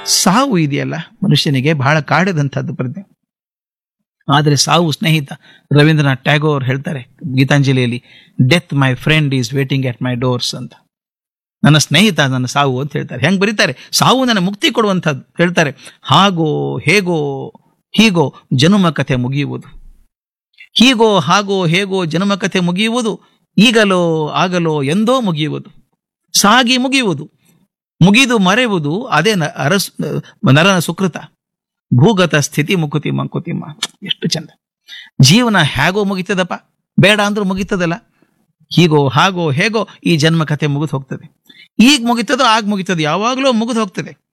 ಸಾವು ಇದೆಯಲ್ಲ ಮನುಷ್ಯನಿಗೆ ಬಹಳ ಕಾಡಿದಂಥದ್ದು ಪ್ರಜ್ಞೆ ಆದರೆ ಸಾವು ಸ್ನೇಹಿತ ರವೀಂದ್ರನಾಥ್ ಟ್ಯಾಗೋರ್ ಹೇಳ್ತಾರೆ ಗೀತಾಂಜಲಿಯಲ್ಲಿ death my friend is waiting at my doors ಅಂತ ನನ್ನ ಸ್ನೇಹಿತ ನನ್ನ ಸಾವು ಅಂತ ಹೇಳ್ತಾರೆ ಹೆಂಗ್ ಬರೀತಾರೆ ಸಾವು ನನ್ನ ಮುಕ್ತಿ ಕೊಡುವಂಥದ್ದು ಹೇಳ್ತಾರೆ ಹಾಗೋ ಹೇಗೋ ಹೀಗೋ ಜನುಮ ಕಥೆ ಮುಗಿಯುವುದು ಹೀಗೋ ಹಾಗೋ ಹೇಗೋ ಜನುಮ ಕಥೆ ಮುಗಿಯುವುದು ಈಗಲೋ ಆಗಲೋ ಎಂದೋ ಮುಗಿಯುವುದು ಸಾಗಿ ಮುಗಿಯುವುದು ಮುಗಿದು ಮರೆಯುವುದು ಅದೇ ನ- ಅರಸ್ ನರನ ಸುಕೃತ ಭೂಗತ ಸ್ಥಿತಿ ಮುಕುತಿ ಮಂಕುತಿಮ್ಮ ಎಷ್ಟು ಚಂದ ಜೀವನ ಹೇಗೋ ಮುಗಿತದಪ್ಪ ಬೇಡ ಅಂದ್ರೂ ಮುಗಿತದಲ್ಲ ಹೀಗೋ ಹಾಗೋ ಹೇಗೋ ಈ ಜನ್ಮ ಕಥೆ ಮುಗಿದು ಹೋಗ್ತದೆ ಈಗ ಮುಗಿತದೋ ಆಗ ಮುಗಿತದೆ ಯಾವಾಗಲೂ ಮುಗಿದು ಹೋಗ್ತದೆ